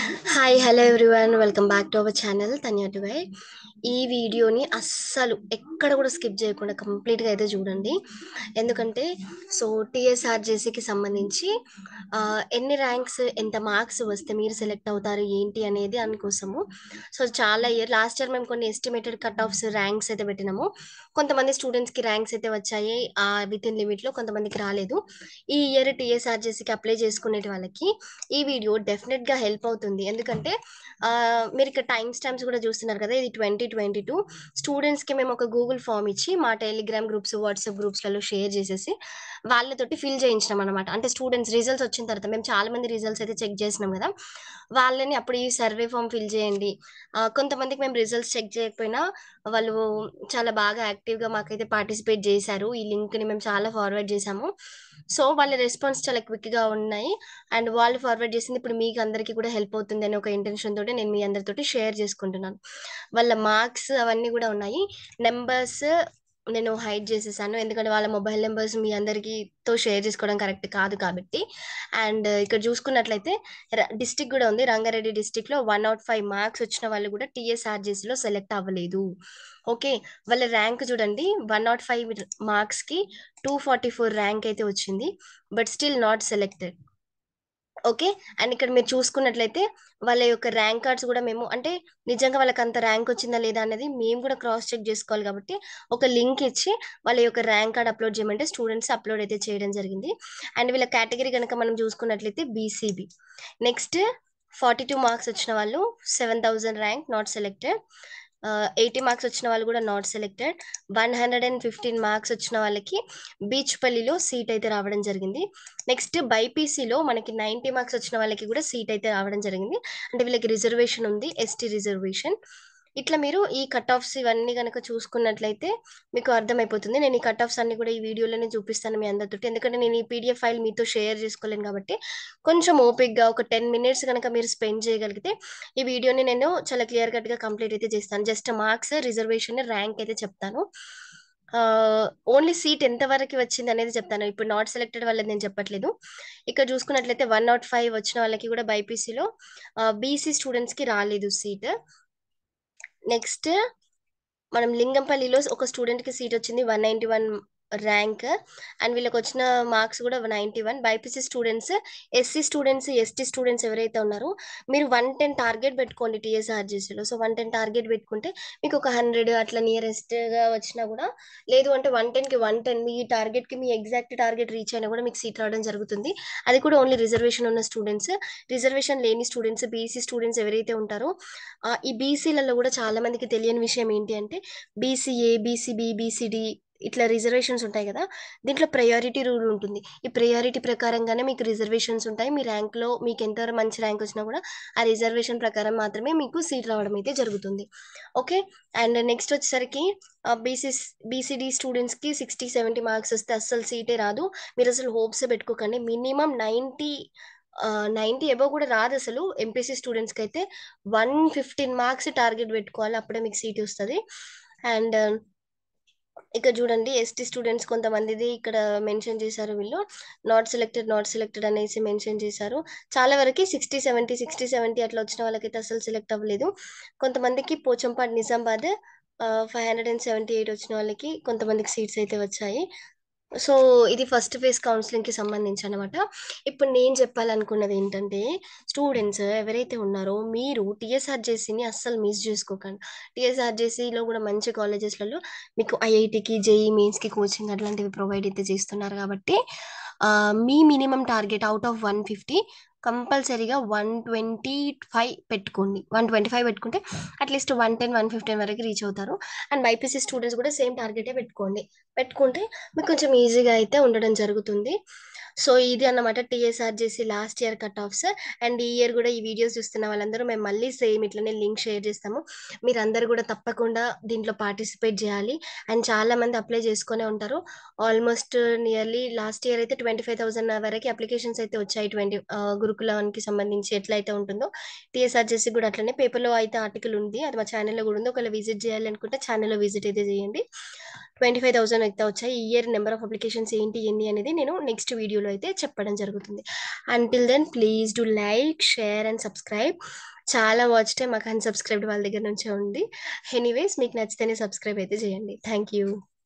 hi hello everyone welcome back to our channel Tanya టువై ఈ వీడియోని అస్సలు ఎక్కడ కూడా స్కిప్ చేయకుండా కంప్లీట్గా అయితే చూడండి ఎందుకంటే సో టీఎస్ఆర్జేసీకి సంబంధించి ఆ, ఎన్ని ర్యాంక్స్ ఎంత మార్క్స్ వస్తే మీరు సెలెక్ట్ అవుతారు ఏంటి అనేది అందుకోసము సో చాలా ఇయర్ లాస్ట్ ఇయర్ మేము కొన్ని ఎస్టిమేటెడ్ కట్ ఆఫ్స్ ర్యాంక్స్ అయితే పెట్టినాము కొంతమంది స్టూడెంట్స్కి ర్యాంక్స్ అయితే వచ్చాయి విత్ ఇన్ లిమిట్లో కొంతమందికి రాలేదు ఈ ఇయర్ టీఎస్ఆర్జేసీకి అప్లై చేసుకునే వాళ్ళకి ఈ వీడియో డెఫినెట్గా హెల్ప్ అవుతుంది ఎందుకంటే ఆ, మీరు ఇక్కడ టైం స్టాంప్స్ కూడా చూస్తున్నారు కదా ఇది ట్వంటీ ట్వంటీ టూ స్టూడెంట్స్కి మేము ఒక గూగుల్ ఫామ్ ఇచ్చి మా టెలిగ్రామ్ గ్రూప్స్ వాట్సాప్ గ్రూప్స్లలో షేర్ చేసేసి వాళ్ళతోటి ఫిల్ చేయించినాం అనమాట అంటే స్టూడెంట్స్ రిజల్ట్స్ వచ్చిన తర్వాత మేము చాలా మంది రిజల్ట్స్ అయితే చెక్ చేసినాం కదా వాళ్ళని అప్పుడు ఈ సర్వే ఫామ్ ఫిల్ చేయండి ఆ, కొంతమందికి మేము రిజల్ట్స్ చెక్ చేయకపోయినా వాళ్ళు చాలా బాగా యాక్టివ్గా మాకైతే పార్టిసిపేట్ చేశారు ఈ లింక్ని మేము చాలా ఫార్వర్డ్ చేశాము సో వాళ్ళ రెస్పాన్స్ చాలా క్విక్గా ఉన్నాయి అండ్ వాళ్ళు ఫార్వర్డ్ చేసింది ఇప్పుడు మీకు అందరికీ కూడా హెల్ప్ అవుతుంది అనే ఒక ఇంటెన్షన్ తోటి నేను మీ అందరితోటి షేర్ చేసుకుంటున్నాను వాళ్ళ మార్క్స్ అవన్నీ కూడా ఉన్నాయి నెంబర్స్ నేను హైడ్ చేసేసాను ఎందుకంటే వాళ్ళ మొబైల్ నెంబర్స్ మీ అందరికీతో షేర్ చేసుకోవడం కరెక్ట్ కాదు కాబట్టి అండ్ ఇక్కడ చూసుకున్నట్లయితే డిస్టిక్ కూడా ఉంది రంగారెడ్డి డిస్టిక్ లో వన్ నాట్ ఫైవ్ మార్క్స్ వచ్చిన వాళ్ళు కూడా టీఎస్ఆర్జేసీలో సెలెక్ట్ అవ్వలేదు ఓకే వాళ్ళ ర్యాంక్ చూడండి వన్ నాట్ ఫైవ్ మార్క్స్ కి టూ ఫార్టీ ఫోర్ ర్యాంక్ అయితే వచ్చింది but still not selected okay and ఇక్కడ మీరు చూసుకున్నట్లయితే వాళ్ళ యొక్క ర్యాంక్ కార్డ్స్ కూడా మేము అంటే నిజంగా వాళ్ళకి అంత ర్యాంక్ వచ్చిందా లేదా అనేది మేము కూడా క్రాస్ చెక్ చేసుకోవాలి కాబట్టి ఒక లింక్ ఇచ్చి వాళ్ళ యొక్క ర్యాంక్ కార్డ్ అప్లోడ్ చేయమంటే స్టూడెంట్స్ అప్లోడ్ అయితే చేయడం జరిగింది అండ్ వీళ్ళ కేటగిరీ కనుక మనం చూసుకున్నట్లయితే BCB next forty two marks వచ్చిన వాళ్ళు seven thousand rank not selected eighty marks వచ్చిన వాళ్ళు కూడా not selected one hundred and fifteen marks వచ్చిన వాళ్ళకి బీచ్పల్లిలో సీట్ అయితే రావడం జరిగింది నెక్స్ట్ బైపీసీలో మనకి నైంటీ మార్క్స్ వచ్చిన వాళ్ళకి కూడా సీట్ అయితే రావడం జరిగింది అంటే వీళ్ళకి రిజర్వేషన్ ఉంది ఎస్టీ రిజర్వేషన్ ఇట్లా మీరు ఈ కట్ ఆఫ్స్ ఇవన్నీ కనుక చూసుకున్నట్లయితే మీకు అర్థమైపోతుంది నేను ఈ కట్ ఆఫ్స్ అన్ని కూడా ఈ వీడియోలోనే చూపిస్తాను మీ అందరితో ఎందుకంటే నేను ఈ పీడిఎఫ్ ఫైల్ మీతో షేర్ చేసుకోలేను కాబట్టి కొంచెం ఓపిక్గా ఒక టెన్ మినిట్స్ కనుక మీరు స్పెండ్ చేయగలిగితే ఈ వీడియోని నేను చాలా క్లియర్ కట్గా కంప్లీట్ అయితే చేస్తాను జస్ట్ మార్క్స్ రిజర్వేషన్ ర్యాంక్ అయితే చెప్తాను ఓన్లీ సీట్ ఎంత వరకు వచ్చింది అనేది చెప్తాను ఇప్పుడు నాట్ సెలెక్టెడ్ వాళ్ళది నేను చెప్పట్లేదు ఇక్కడ చూసుకున్నట్లయితే వన్ నాట్ ఫైవ్ వచ్చిన వాళ్ళకి కూడా బైపీసీలో బీసీ స్టూడెంట్స్కి రాలేదు సీట్ నెక్స్ట్ మనం లింగంపల్లిలో ఒక స్టూడెంట్కి సీట్ వచ్చింది one ninety one rank and వీళ్ళకి వచ్చిన మార్క్స్ కూడా ninety one BiPC students SC students ST students ఎవరైతే ఉన్నారో మీరు వన్ టెన్ టార్గెట్ పెట్టుకోండి టీఎస్ఆర్జీసీలో సో వన్ టెన్ టార్గెట్ పెట్టుకుంటే మీకు ఒక హండ్రెడ్ అట్లా నియరెస్ట్గా వచ్చినా కూడా లేదు అంటే వన్ టెన్కి వన్ టెన్ మీ టార్గెట్కి మీ ఎగ్జాక్ట్ టార్గెట్ రీచ్ అయినా కూడా మీకు సీట్ రావడం జరుగుతుంది అది కూడా ఓన్లీ రిజర్వేషన్ ఉన్న స్టూడెంట్స్ రిజర్వేషన్ లేని స్టూడెంట్స్ బీసీ స్టూడెంట్స్ ఎవరైతే ఉంటారో ఆ, ఈ బీసీలలో కూడా చాలా మందికి తెలియని విషయం ఏంటి అంటే బీసీఏ బీసీబీ బీసీడీ ఇట్లా రిజర్వేషన్స్ ఉంటాయి కదా దీంట్లో ప్రయారిటీ రూల్ ఉంటుంది ఈ ప్రయారిటీ ప్రకారంగానే మీకు రిజర్వేషన్స్ ఉంటాయి మీ ర్యాంక్లో మీకు ఎంత మంచి ర్యాంక్ వచ్చినా కూడా ఆ రిజర్వేషన్ ప్రకారం మాత్రమే మీకు సీట్ రావడం అయితే జరుగుతుంది ఓకే అండ్ నెక్స్ట్ వచ్చేసరికి బీసీ బీసీడీ స్టూడెంట్స్కి సిక్స్టీ సెవెంటీ మార్క్స్ వస్తే అస్సలు సీటే రాదు మీరు అసలు హోప్స్ పెట్టుకోకండి మినిమం నైంటీ నైంటీ ఎబో కూడా రాదు అసలు ఎంపీసీ స్టూడెంట్స్కి అయితే వన్ ఫిఫ్టీన్ మార్క్స్ టార్గెట్ పెట్టుకోవాలి అప్పుడే మీకు సీట్ వస్తుంది అండ్ ఇక్కడ చూడండి ఎస్టీ స్టూడెంట్స్ కొంతమందిది ఇక్కడ మెన్షన్ చేశారు వీళ్ళు నాట్ సెలెక్టెడ్ నాట్ సెలెక్టెడ్ అనేసి మెన్షన్ చేశారు చాలా వరకు సిక్స్టీ సెవెంటీ సిక్స్టీ సెవెంటీ అట్లా వచ్చిన వాళ్ళకైతే అసలు సెలెక్ట్ అవ్వలేదు కొంతమందికి Pochampadu Nizamabad five hundred and seventy eight వచ్చిన వాళ్ళకి కొంతమందికి సీట్స్ అయితే వచ్చాయి సో ఇది ఫస్ట్ ఫేజ్ కౌన్సిలింగ్కి సంబంధించి అనమాట ఇప్పుడు నేను చెప్పాలనుకున్నది ఏంటంటే స్టూడెంట్స్ ఎవరైతే ఉన్నారో మీరు టీఎస్ఆర్జేసీని అస్సలు మిస్ చేసుకోకండి టీఎస్ఆర్జేసీలో కూడా మంచి కాలేజెస్లలో మీకు ఐఐటికి జేఈ మెయిన్స్కి కోచింగ్ అట్లాంటివి ప్రొవైడ్ అయితే చేస్తున్నారు కాబట్టి ఆ, మీ minimum target out of one fifty కంపల్సరీగా వన్ ట్వంటీ ఫైవ్ పెట్టుకోండి వన్ ట్వంటీ ఫైవ్ పెట్టుకుంటే at least one ten one fifteen వరకు రీచ్ అవుతారు అండ్ బైపీసీ స్టూడెంట్స్ కూడా సేమ్ టార్గెటే పెట్టుకోండి పెట్టుకుంటే మీకు కొంచెం ఈజీగా అయితే ఉండడం జరుగుతుంది సో ఇది అన్నమాట TSRJC last year cut offs and ఈ ఇయర్ కూడా ఈ వీడియోస్ చూస్తున్న వాళ్ళందరూ మేము మళ్ళీ సేమ్ ఇట్లనే లింక్ షేర్ చేస్తాము మీరు అందరు కూడా తప్పకుండా దీంట్లో పార్టిసిపేట్ చేయాలి అండ్ చాలా మంది అప్లై చేసుకునే ఉంటారు ఆల్మోస్ట్ నియర్లీ లాస్ట్ ఇయర్ అయితే ట్వంటీ ఫైవ్ థౌసండ్ వరకు అప్లికేషన్స్ అయితే వచ్చాయి ట్వంటీ గురుకులానికి సంబంధించి ఎట్లయితే ఉంటుందో టీఎస్ఆర్జేసీ కూడా అట్లనే పేపర్లో అయితే ఆర్టికల్ ఉంది అది మా ఛానల్లో కూడా ఉంది ఒకవేళ విజిట్ చేయాలి అనుకుంటే ఛానల్లో విజిట్ అయితే చేయండి ట్వంటీ ఫైవ్ థౌసండ్ అయితే వచ్చాయి ఈ ఇయర్ నెంబర్ ఆఫ్ అప్లికేషన్స్ ఏంటి ఏంటి అనేది నేను నెక్స్ట్ వీడియోలో అయితే చెప్పడం జరుగుతుంది until then please do like share and subscribe చాలా వాచ్ టైం మాకు అన్సబ్స్క్రైబ్డ్ వాళ్ళ దగ్గర నుంచే ఉంది ఎనీవేస్ మీకు నచ్చితేనే సబ్స్క్రైబ్ అయితే చేయండి థ్యాంక్ యూ